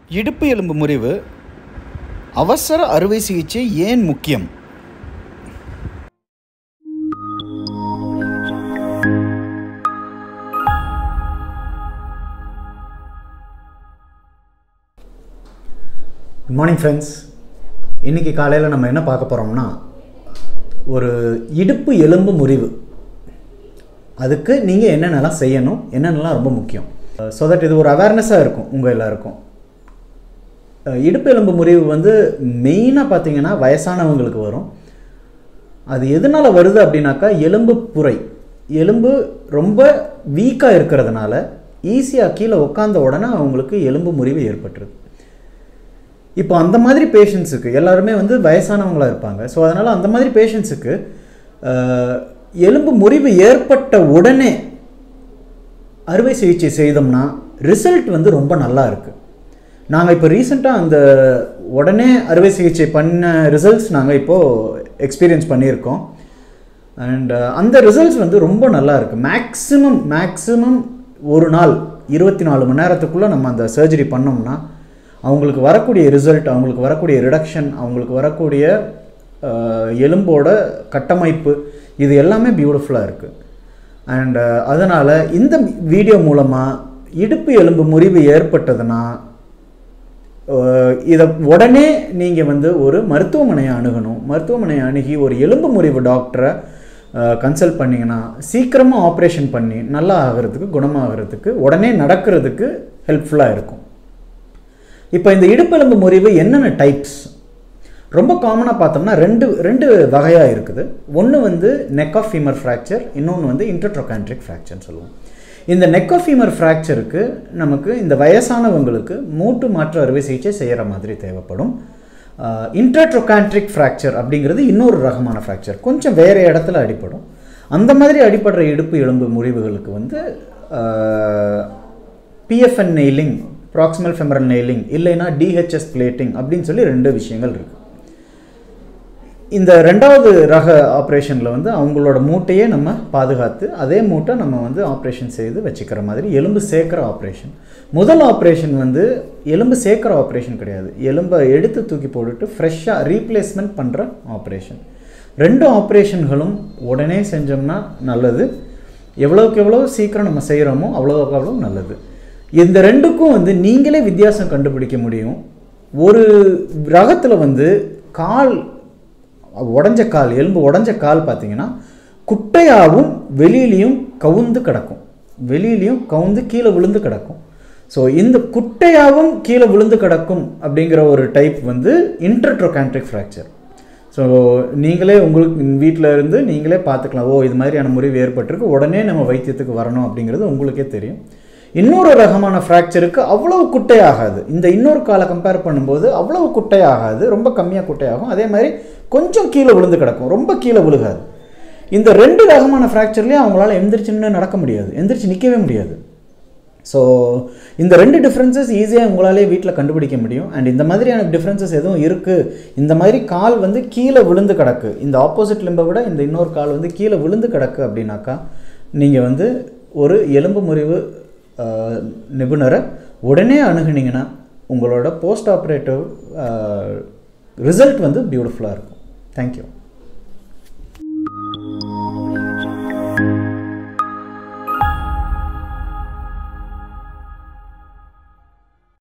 இடுப்பு எலும்பு முறிவு அவசர அறுவை சிகிச்சை ஏன் முக்கியம் குட் மார்னிங் ஃப்ரெண்ட்ஸ் இன்றைக்கி காலையில் நம்ம என்ன பார்க்க போகிறோம்னா ஒரு இடுப்பு எலும்பு முறிவு அதுக்கு நீங்கள் என்னென்னலாம் செய்யணும் என்னென்னலாம் ரொம்ப முக்கியம் ஸோ தட் இது ஒரு அவேர்னஸாக இருக்கும் உங்கள் எல்லாருக்கும் அஹ் இடுப்பு எலும்பு முறிவு வந்து மெயினாக பார்த்தீங்கன்னா வயசானவங்களுக்கு வரும் அது எதனால் வருது அப்படின்னாக்கா எலும்பு புரை எலும்பு ரொம்ப வீக்காக இருக்கிறதுனால ஈஸியாக கீழே உட்காந்த உடனே அவங்களுக்கு எலும்பு முறிவு ஏற்பட்டுருது இப்போ அந்த மாதிரி பேஷண்ட்ஸுக்கு எல்லாருமே வந்து வயசானவங்களாக இருப்பாங்க ஸோ அதனால் அந்த மாதிரி பேஷண்ட்ஸுக்கு எலும்பு முறிவு ஏற்பட்ட உடனே அறுவை சிகிச்சை செய்தோம்னா ரிசல்ட் வந்து ரொம்ப நல்லா இருக்குது நாங்கள் இப்போ ரீசெண்டாக அந்த உடனே அறுவை சிகிச்சை பண்ண ரிசல்ட்ஸ் நாங்கள் இப்போது எக்ஸ்பீரியன்ஸ் பண்ணியிருக்கோம் அண்ட் அந்த ரிசல்ட்ஸ் வந்து ரொம்ப நல்லா இருக்குது மேக்ஸிமம் மேக்ஸிமம் ஒரு நாள் இருபத்தி நாலு மணி நேரத்துக்குள்ளே நம்ம அந்த சர்ஜரி பண்ணோம்னா அவங்களுக்கு வரக்கூடிய ரிசல்ட் அவங்களுக்கு வரக்கூடிய ரிடக்ஷன் அவங்களுக்கு வரக்கூடிய அஹ், எலும்போட கட்டமைப்பு இது எல்லாமே பியூட்டிஃபுல்லாக இருக்குது அண்ட் அதனால் இந்த வீடியோ மூலமாக இடுப்பு எலும்பு முறிவு ஏற்பட்டதுன்னா அஹ், இதை உடனே நீங்கள் வந்து ஒரு மருத்துவமனையை அணுகணும் மருத்துவமனையை அணுகி ஒரு எலும்பு முறிவு டாக்டரை கன்சல்ட் பண்ணிங்கன்னா சீக்கிரமாக ஆப்ரேஷன் பண்ணி நல்லா ஆகிறதுக்கு குணமாகிறதுக்கு உடனே நடக்கிறதுக்கு ஹெல்ப்ஃபுல்லாக இருக்கும் இப்போ இந்த இடுப்பெலும்பு முறிவு என்னென்ன டைப்ஸ் ரொம்ப காமனாக பார்த்தோம்னா ரெண்டு ரெண்டு வகையாக இருக்குது ஒன்று வந்து நெக் ஆஃப் ஃபீமர் ஃப்ராக்சர் இன்னொன்று வந்து இன்டர்ட்ரோகான்ட்ரிக் ஃப்ராக்சர்னு சொல்லுவோம் இந்த நெக் ஆஃப் ஃபீமர் ஃப்ராக்சருக்கு நமக்கு இந்த வயசானவங்களுக்கு மூட்டு மாற்று அறுவை சிகிச்சை செய்கிற மாதிரி தேவைப்படும் இன்டர்ட்ரோகான்ட்ரிக் ஃப்ராக்சர் அப்படிங்கிறது இன்னொரு ரகமான ஃப்ராக்சர் கொஞ்சம் வேறு இடத்துல அடிப்படும் அந்த மாதிரி அடிப்படுற இடுப்பு எலும்பு முறிவுகளுக்கு வந்து PFN nailing proximal femoral nailing இல்லைன்னா டிஹெச்எஸ் பிளேட்டிங் அப்படின்னு சொல்லி ரெண்டு விஷயங்கள் இருக்குது இந்த ரெண்டாவது ரக ஆப்ரேஷனில் வந்து அவங்களோட மூட்டையே நம்ம பாதுகாத்து அதே மூட்டை நம்ம வந்து ஆப்ரேஷன் செய்து வச்சுக்கிற மாதிரி எலும்பு சேர்க்குற ஆப்ரேஷன் முதல் ஆப்ரேஷன் வந்து எலும்பு சேர்க்குற ஆப்ரேஷன் கிடையாது எலும்பை எடுத்து தூக்கி போட்டுட்டு ஃப்ரெஷ்ஷாக ரீப்ளேஸ்மெண்ட் பண்ணுற ஆப்ரேஷன் ரெண்டு ஆப்ரேஷன்களும் உடனே செஞ்சோம்னா நல்லது எவ்வளோக்கு எவ்வளோ சீக்கிரம் நம்ம செய்கிறோமோ அவ்வளோக்கு அவ்வளோ நல்லது இந்த ரெண்டுக்கும் வந்து நீங்களே வித்தியாசம் கண்டுபிடிக்க முடியும் ஒரு ரகத்தில் வந்து கால் உடஞ்ச கால் எலும்பு உடஞ்ச கால் பார்த்தீங்கன்னா குட்டையாகவும் வெளியிலையும் கவுந்து கிடக்கும் வெளியிலையும் கவுந்து கீழே விழுந்து கிடக்கும் ஸோ இந்த குட்டையாகவும் கீழே விழுந்து கிடக்கும் அப்படிங்கிற ஒரு டைப் வந்து இன்டர்ட்ரோகான்ட்ரிக் ஃப்ராக்சர் ஸோ நீங்களே உங்களுக்கு வீட்டில் இருந்து நீங்களே பார்த்துக்கலாம் ஓ இது மாதிரியான முறிவு ஏற்பட்டிருக்கு உடனே நம்ம வைத்தியத்துக்கு வரணும் அப்படிங்கிறது உங்களுக்கே தெரியும் இன்னொரு ரகமான ஃப்ராக்சருக்கு அவ்வளவு குட்டையாகாது இந்த இன்னொரு காலை கம்பேர் பண்ணும்போது அவ்வளவு குட்டையாகாது ரொம்ப கம்மியாக குட்டையாகும் அதே மாதிரி கொஞ்சம் கீழே விழுந்து கிடக்கும் ரொம்ப கீழே விழுகாது இந்த ரெண்டு ரகமான ஃப்ராக்சர்லேயும் அவங்களால எந்திரிச்சு நின்னு நடக்க முடியாது எந்திரிச்சு நிற்கவே முடியாது ஸோ இந்த ரெண்டு டிஃப்ரென்சஸ் ஈஸியாக உங்களாலே வீட்டில் கண்டுபிடிக்க முடியும் அண்ட் இந்த மாதிரியான டிஃப்ரென்சஸ் எதுவும் இருக்குது இந்த மாதிரி கால் வந்து கீழே விழுந்து கிடக்கு இந்த ஆப்போசிட் லிம்பை விட இந்த இன்னொரு கால் வந்து கீழே விழுந்து கிடக்கு அப்படின்னாக்கா நீங்கள் வந்து ஒரு எலும்பு முறிவு அஹ், நிபுணரை உடனே அணுகுனீங்கன்னா உங்களோட போஸ்ட் ஆப்ரேட்டிவ் ரிசல்ட் வந்து பியூட்டிஃபுல்லாக இருக்கும் தேங்க்யூ